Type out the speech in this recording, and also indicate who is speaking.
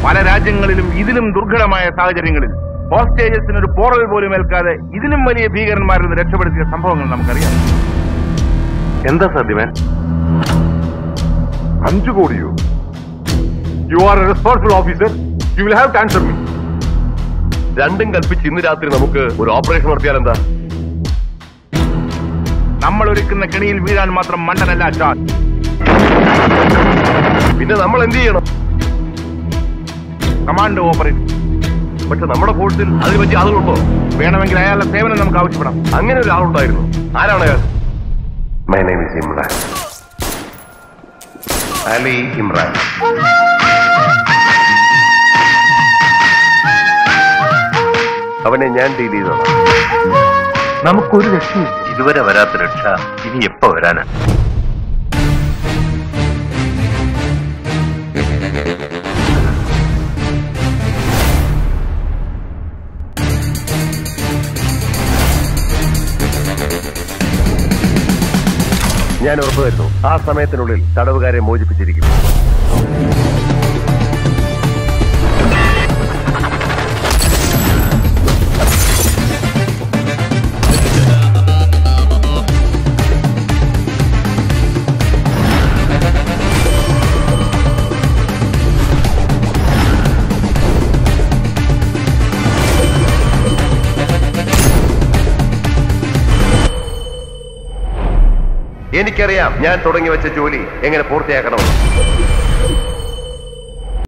Speaker 1: പല രാജ്യങ്ങളിലും ഇതിലും ദുർഘടമായ സാഹചര്യങ്ങളിൽ ഹോസ്റ്റേജസിന് ഒരു പോറൽ പോലും ഏൽക്കാതെ ഇതിലും വലിയ ഭീകരന്മാരിൽ നിന്ന് രക്ഷപ്പെടുത്തിയ സംഭവങ്ങൾ നമുക്കറിയാം
Speaker 2: എന്താ സാധ്യമാൻ
Speaker 1: അഞ്ചു കോടിയോ you are a responsible officer you will have to answer me
Speaker 2: രണ്ടും കൽപ്പിച്ച് ഇന്ന് രാത്രി നമുക്ക് ഒരു ഓപ്പറേഷൻ നടത്തിയാൽ എന്താ
Speaker 1: നമ്മൾ ഒരുക്കുന്ന കെണിയിൽ വീഴാൻ മാത്രം മണ്ടനല്ല ചാൻ
Speaker 2: പിന്നെ നമ്മൾ എന്ത് ചെയ്യണം
Speaker 1: കമാൻഡ് ഓപ്പറേറ്റ്
Speaker 2: പക്ഷെ നമ്മുടെ ഫോഴ്സിൽ അതിന് പറ്റിയ ആളുകളുണ്ടോ
Speaker 1: വേണമെങ്കിൽ അയാളുടെ സേവനം നമുക്ക് ആവശ്യപ്പെടാം
Speaker 2: അങ്ങനെ ഒരു ആളുണ്ടായിരുന്നു ആരാണ് അയാൾ my name is Imran Ali Imran അവനെ ഞാൻ ഡീൽ ചെയ്തോളാം
Speaker 3: നമുക്കൊരു രക്ഷയും
Speaker 2: ഇതുവരെ വരാത്ത രക്ഷ ഇനി എപ്പോ വരാനാ ഞാൻ ഉറപ്പുവരുന്നു ആ സമയത്തിനുള്ളിൽ തടവുകാരെ മോചിപ്പിച്ചിരിക്കും എനിക്കറിയാം ഞാൻ തുടങ്ങി വെച്ച ജോലി എങ്ങനെ പൂർത്തിയാക്കണം